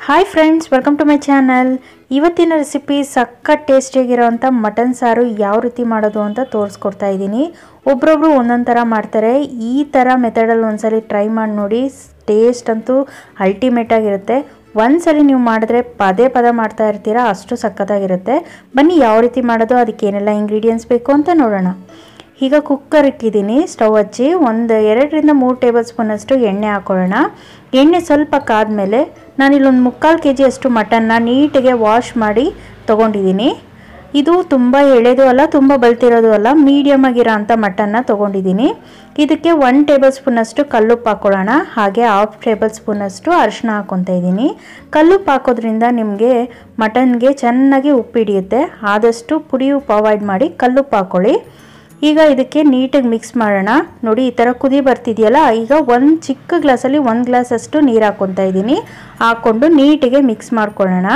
hi friends welcome to my channel ಇವತ್ತಿನ recipe ಸಖತ್ ಟೇಸ್ಟಿಯಾಗಿರೋವಂಥ ಮಟನ್ ಸಾರು ಯಾವ ರೀತಿ ಮಾಡೋದು ಅಂತ ತೋರಿಸ್ಕೊಡ್ತಾ ಇದ್ದೀನಿ ಒಬ್ರೊಬ್ರು ಒಂದೊಂದು ಥರ ಮಾಡ್ತಾರೆ ಈ ಥರ ಮೆಥಡಲ್ಲಿ ಒಂದ್ಸಲಿ ಟ್ರೈ ಮಾಡಿ ನೋಡಿ ಟೇಸ್ಟ್ ಅಂತೂ ಅಲ್ಟಿಮೇಟ್ ಆಗಿರುತ್ತೆ ಒಂದ್ಸಲಿ ನೀವು ಮಾಡಿದ್ರೆ ಪದೇ ಪದ ಮಾಡ್ತಾ ಇರ್ತೀರಾ ಅಷ್ಟು ಸಖತ್ತಾಗಿರುತ್ತೆ ಬನ್ನಿ ಯಾವ ರೀತಿ ಮಾಡೋದು ಅದಕ್ಕೆ ಏನೆಲ್ಲ ಇಂಗ್ರೀಡಿಯೆಂಟ್ಸ್ ಬೇಕು ಅಂತ ನೋಡೋಣ ಈಗ ಕುಕ್ಕರ್ ಇಟ್ಟಿದ್ದೀನಿ ಸ್ಟವ್ ಹಚ್ಚಿ ಒಂದು ಎರಡರಿಂದ ಮೂರು ಟೇಬಲ್ ಸ್ಪೂನಷ್ಟು ಎಣ್ಣೆ ಹಾಕೊಳ್ಳೋಣ ಎಣ್ಣೆ ಸ್ವಲ್ಪ ಕಾದ್ಮೇಲೆ ನಾನಿಲ್ಲೊಂದು ಮುಕ್ಕಾಲು ಕೆ ಜಿಯಷ್ಟು ಮಟನ್ನ ನೀಟಾಗೆ ವಾಶ್ ಮಾಡಿ ತೊಗೊಂಡಿದ್ದೀನಿ ಇದು ತುಂಬ ಎಳೆದು ಅಲ್ಲ ತುಂಬ ಬಲ್ತಿರೋದು ಅಲ್ಲ ಮೀಡಿಯಮ್ ಆಗಿರೋ ಅಂಥ ಮಟನ್ನ ತೊಗೊಂಡಿದ್ದೀನಿ ಇದಕ್ಕೆ ಒನ್ ಟೇಬಲ್ ಸ್ಪೂನಷ್ಟು ಕಲ್ಲುಪ್ಪು ಹಾಕೊಳ್ಳೋಣ ಹಾಗೆ ಹಾಫ್ ಟೇಬಲ್ ಸ್ಪೂನಷ್ಟು ಅರಿಶಿನ ಹಾಕ್ಕೊತಾ ಇದ್ದೀನಿ ಕಲ್ಲುಪ್ಪು ಹಾಕೋದ್ರಿಂದ ನಿಮಗೆ ಮಟನ್ಗೆ ಚೆನ್ನಾಗಿ ಉಪ್ಪು ಹಿಡಿಯುತ್ತೆ ಆದಷ್ಟು ಪುಡಿ ಉಪ್ಪು ಅವಾಯ್ಡ್ ಮಾಡಿ ಕಲ್ಲುಪ್ಪು ಹಾಕ್ಕೊಳ್ಳಿ ಈಗ ಇದಕ್ಕೆ ನೀಟಾಗಿ ಮಿಕ್ಸ್ ಮಾಡೋಣ ನೋಡಿ ಈ ಥರ ಕುದಿ ಬರ್ತಿದೆಯಲ್ಲ ಈಗ ಒಂದು ಚಿಕ್ಕ ಗ್ಲಾಸಲ್ಲಿ ಒಂದು ಗ್ಲಾಸಷ್ಟು ನೀರು ಹಾಕ್ಕೊತಾ ಇದ್ದೀನಿ ಹಾಕ್ಕೊಂಡು ನೀಟಿಗೆ ಮಿಕ್ಸ್ ಮಾಡ್ಕೊಳ್ಳೋಣ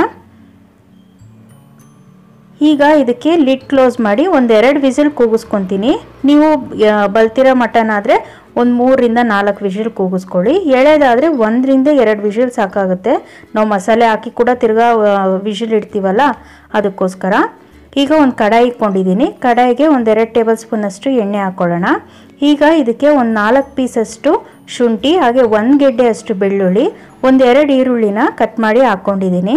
ಈಗ ಇದಕ್ಕೆ ಲಿಡ್ ಕ್ಲೋಸ್ ಮಾಡಿ ಒಂದೆರಡು ವಿಸಿಲ್ ಕೂಗಿಸ್ಕೊತೀನಿ ನೀವು ಬಲ್ತಿರೋ ಮಟನ್ ಆದರೆ ಒಂದು ಮೂರರಿಂದ ನಾಲ್ಕು ವಿಷಿಲ್ ಕೂಗಿಸ್ಕೊಳ್ಳಿ ಎಳೆದಾದರೆ ಒಂದರಿಂದ ಎರಡು ವಿಷಿಲ್ ಸಾಕಾಗುತ್ತೆ ನಾವು ಮಸಾಲೆ ಹಾಕಿ ಕೂಡ ತಿರ್ಗಾ ವಿಷಿಲ್ ಇಡ್ತೀವಲ್ಲ ಅದಕ್ಕೋಸ್ಕರ ಈಗ ಒಂದು ಕಡಾಯಿ ಇಟ್ಕೊಂಡಿದ್ದೀನಿ ಕಡಾಯಿಗೆ ಒಂದೆರಡು ಟೇಬಲ್ ಸ್ಪೂನಷ್ಟು ಎಣ್ಣೆ ಹಾಕ್ಕೊಳ್ಳೋಣ ಈಗ ಇದಕ್ಕೆ ಒಂದು ನಾಲ್ಕು ಪೀಸಷ್ಟು ಶುಂಠಿ ಹಾಗೆ ಒಂದು ಗೆಡ್ಡೆ ಅಷ್ಟು ಬೆಳ್ಳುಳ್ಳಿ ಒಂದೆರಡು ಈರುಳ್ಳಿನ ಕಟ್ ಮಾಡಿ ಹಾಕ್ಕೊಂಡಿದ್ದೀನಿ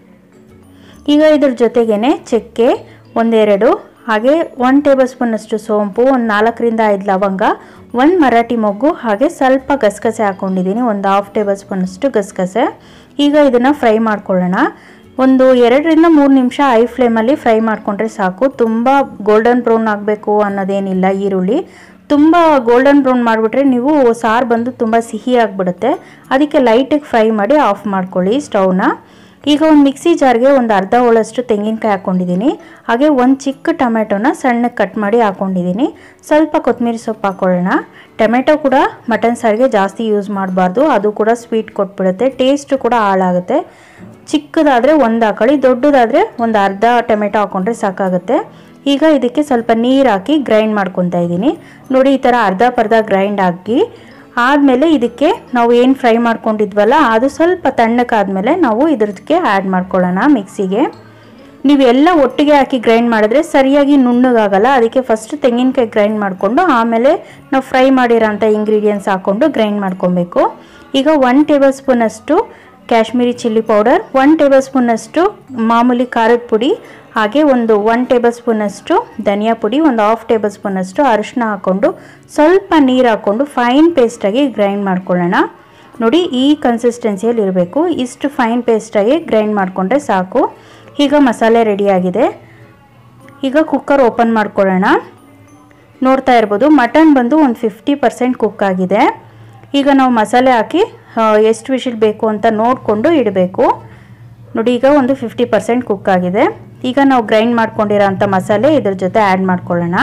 ಈಗ ಇದ್ರ ಜೊತೆಗೇ ಚಕ್ಕೆ ಒಂದೆರಡು ಹಾಗೆ ಒನ್ ಟೇಬಲ್ ಸ್ಪೂನಷ್ಟು ಸೋಂಪು ಒಂದು ನಾಲ್ಕರಿಂದ ಐದು ಲವಂಗ ಒಂದು ಮರಾಠಿ ಮೊಗ್ಗು ಹಾಗೆ ಸ್ವಲ್ಪ ಗಸಗಸೆ ಹಾಕ್ಕೊಂಡಿದ್ದೀನಿ ಒಂದು ಹಾಫ್ ಟೇಬಲ್ ಸ್ಪೂನಷ್ಟು ಗಸಗಸೆ ಈಗ ಇದನ್ನು ಫ್ರೈ ಮಾಡ್ಕೊಳ್ಳೋಣ ಒಂದು ಎರಡರಿಂದ ಮೂರು ನಿಮಿಷ ಐ ಫ್ಲೇಮಲ್ಲಿ ಫ್ರೈ ಮಾಡಿಕೊಂಡ್ರೆ ಸಾಕು ತುಂಬ ಗೋಲ್ಡನ್ ಬ್ರೌನ್ ಆಗಬೇಕು ಅನ್ನೋದೇನಿಲ್ಲ ಈರುಳ್ಳಿ ತುಂಬ ಗೋಲ್ಡನ್ ಬ್ರೌನ್ ಮಾಡಿಬಿಟ್ರೆ ನೀವು ಸಾರು ಬಂದು ತುಂಬ ಸಿಹಿ ಆಗಿಬಿಡುತ್ತೆ ಅದಕ್ಕೆ ಲೈಟಾಗಿ ಫ್ರೈ ಮಾಡಿ ಆಫ್ ಮಾಡ್ಕೊಳ್ಳಿ ಸ್ಟವ್ನ ಈಗ ಒಂದು ಮಿಕ್ಸಿ ಜಾರ್ಗೆ ಒಂದು ಅರ್ಧ ಹೋಳಷ್ಟು ತೆಂಗಿನಕಾಯಿ ಹಾಕ್ಕೊಂಡಿದ್ದೀನಿ ಹಾಗೆ ಒಂದು ಚಿಕ್ಕ ಟೊಮೆಟೊನ ಸಣ್ಣಗೆ ಕಟ್ ಮಾಡಿ ಹಾಕ್ಕೊಂಡಿದ್ದೀನಿ ಸ್ವಲ್ಪ ಕೊತ್ತಂಬರಿ ಸೊಪ್ಪು ಹಾಕ್ಕೊಳ್ಳೋಣ ಟೊಮೆಟೊ ಕೂಡ ಮಟನ್ ಸಾರಿಗೆ ಜಾಸ್ತಿ ಯೂಸ್ ಮಾಡಬಾರ್ದು ಅದು ಕೂಡ ಸ್ವೀಟ್ ಕೊಟ್ಬಿಡುತ್ತೆ ಟೇಸ್ಟು ಕೂಡ ಹಾಳಾಗುತ್ತೆ ಚಿಕ್ಕದಾದರೆ ಒಂದು ಹಾಕೊಳ್ಳಿ ದೊಡ್ಡದಾದರೆ ಒಂದು ಅರ್ಧ ಟೊಮೆಟೊ ಹಾಕ್ಕೊಂಡ್ರೆ ಸಾಕಾಗುತ್ತೆ ಈಗ ಇದಕ್ಕೆ ಸ್ವಲ್ಪ ನೀರು ಹಾಕಿ ಗ್ರೈಂಡ್ ಮಾಡ್ಕೊತಾ ಇದ್ದೀನಿ ನೋಡಿ ಈ ಥರ ಅರ್ಧ ಪರ್ಧ ಗ್ರೈಂಡ್ ಹಾಕಿ ಆದಮೇಲೆ ಇದಕ್ಕೆ ನಾವು ಏನು ಫ್ರೈ ಮಾಡ್ಕೊಂಡಿದ್ವಲ್ಲ ಅದು ಸ್ವಲ್ಪ ತಣ್ಣಕ್ಕಾದ್ಮೇಲೆ ನಾವು ಇದ್ರದಕ್ಕೆ ಆ್ಯಡ್ ಮಾಡ್ಕೊಳ್ಳೋಣ ಮಿಕ್ಸಿಗೆ ನೀವೆಲ್ಲ ಒಟ್ಟಿಗೆ ಹಾಕಿ ಗ್ರೈಂಡ್ ಮಾಡಿದ್ರೆ ಸರಿಯಾಗಿ ನುಣ್ಣಗಾಗಲ್ಲ ಅದಕ್ಕೆ ಫಸ್ಟ್ ತೆಂಗಿನಕಾಯಿ ಗ್ರೈಂಡ್ ಮಾಡಿಕೊಂಡು ಆಮೇಲೆ ನಾವು ಫ್ರೈ ಮಾಡಿರೋಂಥ ಇಂಗ್ರೀಡಿಯೆಂಟ್ಸ್ ಹಾಕ್ಕೊಂಡು ಗ್ರೈಂಡ್ ಮಾಡ್ಕೊಬೇಕು ಈಗ ಒನ್ ಟೇಬಲ್ ಸ್ಪೂನಷ್ಟು Kashmiri chilli powder one table ಸ್ಪೂನಷ್ಟು ಮಾಮೂಲಿ ಖಾರದ ಪುಡಿ ಹಾಗೆ ಒಂದು ಒನ್ ಟೇಬಲ್ ಸ್ಪೂನಷ್ಟು ಧನಿಯಾ ಪುಡಿ ಒಂದು ಹಾಫ್ ಟೇಬಲ್ ಸ್ಪೂನಷ್ಟು ಅರಿಶಿನ ಹಾಕ್ಕೊಂಡು ಸ್ವಲ್ಪ ನೀರು ಹಾಕ್ಕೊಂಡು ಫೈನ್ ಪೇಸ್ಟಾಗಿ ಗ್ರೈಂಡ್ ಮಾಡ್ಕೊಳ್ಳೋಣ ನೋಡಿ ಈ ಕನ್ಸಿಸ್ಟೆನ್ಸಿಯಲ್ಲಿ ಇರಬೇಕು ಇಷ್ಟು ಫೈನ್ ಪೇಸ್ಟಾಗಿ ಗ್ರೈಂಡ್ ಮಾಡಿಕೊಂಡ್ರೆ ಸಾಕು ಈಗ ಮಸಾಲೆ ರೆಡಿಯಾಗಿದೆ ಈಗ ಕುಕ್ಕರ್ ಓಪನ್ ಮಾಡ್ಕೊಳ್ಳೋಣ ನೋಡ್ತಾ ಇರ್ಬೋದು ಮಟನ್ ಬಂದು ಒಂದು ಫಿಫ್ಟಿ ಪರ್ಸೆಂಟ್ ಕುಕ್ ಆಗಿದೆ ಈಗ ನಾವು ಮಸಾಲೆ ಹಾಕಿ ಎಷ್ಟು ವಿಷಿಲ್ ಬೇಕು ಅಂತ ನೋಡಿಕೊಂಡು ಇಡಬೇಕು ನೋಡಿ ಈಗ ಒಂದು ಫಿಫ್ಟಿ ಪರ್ಸೆಂಟ್ ಕುಕ್ ಆಗಿದೆ ಈಗ ನಾವು ಗ್ರೈಂಡ್ ಮಾಡ್ಕೊಂಡಿರೋ ಅಂಥ ಮಸಾಲೆ ಇದ್ರ ಜೊತೆ ಆ್ಯಡ್ ಮಾಡ್ಕೊಳ್ಳೋಣ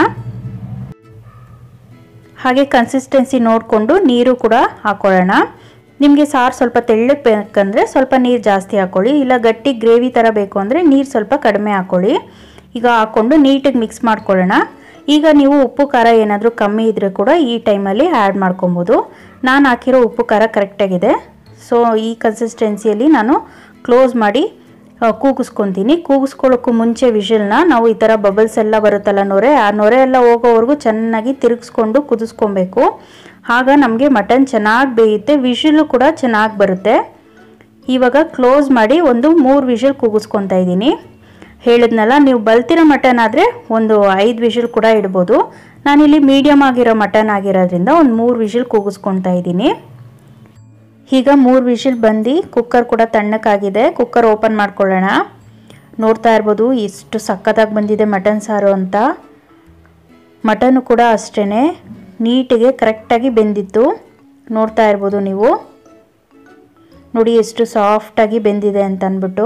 ಹಾಗೆ ಕನ್ಸಿಸ್ಟೆನ್ಸಿ ನೋಡಿಕೊಂಡು ನೀರು ಕೂಡ ಹಾಕ್ಕೊಳ್ಳೋಣ ನಿಮಗೆ ಸಾರು ಸ್ವಲ್ಪ ತೆಳ್ಳಗೆ ಬೇಕಂದರೆ ಸ್ವಲ್ಪ ನೀರು ಜಾಸ್ತಿ ಹಾಕ್ಕೊಳ್ಳಿ ಇಲ್ಲ ಗಟ್ಟಿ ಗ್ರೇವಿ ಥರ ಬೇಕು ಅಂದರೆ ನೀರು ಸ್ವಲ್ಪ ಕಡಿಮೆ ಹಾಕ್ಕೊಳ್ಳಿ ಈಗ ಹಾಕ್ಕೊಂಡು ನೀಟಾಗಿ ಮಿಕ್ಸ್ ಮಾಡ್ಕೊಳ್ಳೋಣ ಈಗ ನೀವು ಉಪ್ಪು ಖಾರ ಏನಾದರೂ ಕಮ್ಮಿ ಇದ್ದರೆ ಕೂಡ ಈ ಟೈಮಲ್ಲಿ ಆ್ಯಡ್ ಮಾಡ್ಕೊಬೋದು ನಾನು ಹಾಕಿರೋ ಉಪ್ಪು ಖಾರ ಕರೆಕ್ಟಾಗಿದೆ ಸೊ ಈ ಕನ್ಸಿಸ್ಟೆನ್ಸಿಯಲ್ಲಿ ನಾನು ಕ್ಲೋಸ್ ಮಾಡಿ ಕೂಗಿಸ್ಕೊತೀನಿ ಕೂಗಿಸ್ಕೊಳ್ಳೋಕ್ಕೂ ಮುಂಚೆ ವಿಷಲ್ನ ನಾವು ಈ ಥರ ಬಬಲ್ಸ್ ಎಲ್ಲ ಬರುತ್ತಲ್ಲ ನೊರೆ ಆ ನೊರೆ ಎಲ್ಲ ಹೋಗೋವರೆಗೂ ಚೆನ್ನಾಗಿ ತಿರುಗಿಸ್ಕೊಂಡು ಕುದಿಸ್ಕೊಬೇಕು ಆಗ ನಮಗೆ ಮಟನ್ ಚೆನ್ನಾಗಿ ಬೇಯುತ್ತೆ ವಿಷಲು ಕೂಡ ಚೆನ್ನಾಗಿ ಬರುತ್ತೆ ಇವಾಗ ಕ್ಲೋಸ್ ಮಾಡಿ ಒಂದು ಮೂರು ವಿಷಲ್ ಕೂಗಿಸ್ಕೊತಾ ಇದ್ದೀನಿ ಹೇಳಿದ್ನಲ್ಲ ನೀವು ಬಲ್ತಿರೋ ಮಟನ್ ಆದರೆ ಒಂದು ಐದು ವಿಷಲ್ ಕೂಡ ಇಡ್ಬೋದು ನಾನಿಲ್ಲಿ ಮೀಡಿಯಮ್ ಆಗಿರೋ ಮಟನ್ ಆಗಿರೋದ್ರಿಂದ ಒಂದು ಮೂರು ವಿಷಲ್ ಕೂಗಿಸ್ಕೊತಾ ಇದ್ದೀನಿ ಈಗ ಮೂರು ವಿಷಿಲ್ ಬಂದು ಕುಕ್ಕರ್ ಕೂಡ ತಣ್ಣಕ್ಕಾಗಿದೆ ಕುಕ್ಕರ್ ಓಪನ್ ಮಾಡ್ಕೊಳ್ಳೋಣ ನೋಡ್ತಾ ಇರ್ಬೋದು ಎಷ್ಟು ಸಖತ್ತಾಗಿ ಬಂದಿದೆ ಮಟನ್ ಸಾರು ಅಂತ ಮಟನ್ನು ಕೂಡ ಅಷ್ಟೇ ನೀಟಿಗೆ ಕರೆಕ್ಟಾಗಿ ಬೆಂದಿತ್ತು ನೋಡ್ತಾ ಇರ್ಬೋದು ನೀವು ನೋಡಿ ಎಷ್ಟು ಸಾಫ್ಟಾಗಿ ಬೆಂದಿದೆ ಅಂತ ಅಂದ್ಬಿಟ್ಟು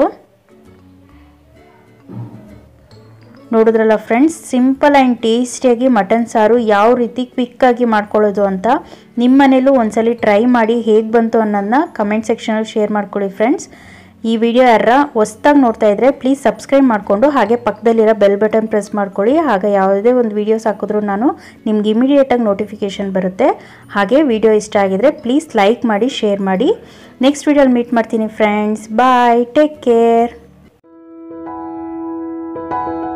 ನೋಡಿದ್ರಲ್ಲ ಫ್ರೆಂಡ್ಸ್ ಸಿಂಪಲ್ ಆ್ಯಂಡ್ ಟೇಸ್ಟಿಯಾಗಿ ಮಟನ್ ಸಾರು ಯಾವ ರೀತಿ ಕ್ವಿಕ್ಕಾಗಿ ಮಾಡ್ಕೊಳ್ಳೋದು ಅಂತ ನಿಮ್ಮ ಮನೇಲೂ ಒಂದ್ಸಲಿ ಟ್ರೈ ಮಾಡಿ ಹೇಗೆ ಬಂತು ಅನ್ನೋದನ್ನ ಕಮೆಂಟ್ ಸೆಕ್ಷನಲ್ಲಿ ಶೇರ್ ಮಾಡ್ಕೊಳ್ಳಿ ಫ್ರೆಂಡ್ಸ್ ಈ ವಿಡಿಯೋ ಯಾರ ಹೊಸ್ದಾಗಿ ನೋಡ್ತಾ ಇದ್ರೆ ಪ್ಲೀಸ್ ಸಬ್ಸ್ಕ್ರೈಬ್ ಮಾಡಿಕೊಂಡು ಹಾಗೆ ಪಕ್ಕದಲ್ಲಿರೋ ಬೆಲ್ ಬಟನ್ ಪ್ರೆಸ್ ಮಾಡ್ಕೊಳ್ಳಿ ಆಗ ಯಾವುದೇ ಒಂದು ವೀಡಿಯೋಸ್ ಹಾಕಿದ್ರೂ ನಾನು ನಿಮ್ಗೆ ಇಮಿಡಿಯೇಟಾಗಿ ನೋಟಿಫಿಕೇಷನ್ ಬರುತ್ತೆ ಹಾಗೆ ವಿಡಿಯೋ ಇಷ್ಟ ಆಗಿದ್ರೆ ಪ್ಲೀಸ್ ಲೈಕ್ ಮಾಡಿ ಶೇರ್ ಮಾಡಿ ನೆಕ್ಸ್ಟ್ ವಿಡಿಯೋಲಿ ಮೀಟ್ ಮಾಡ್ತೀನಿ ಫ್ರೆಂಡ್ಸ್ ಬಾಯ್ ಟೇಕ್ ಕೇರ್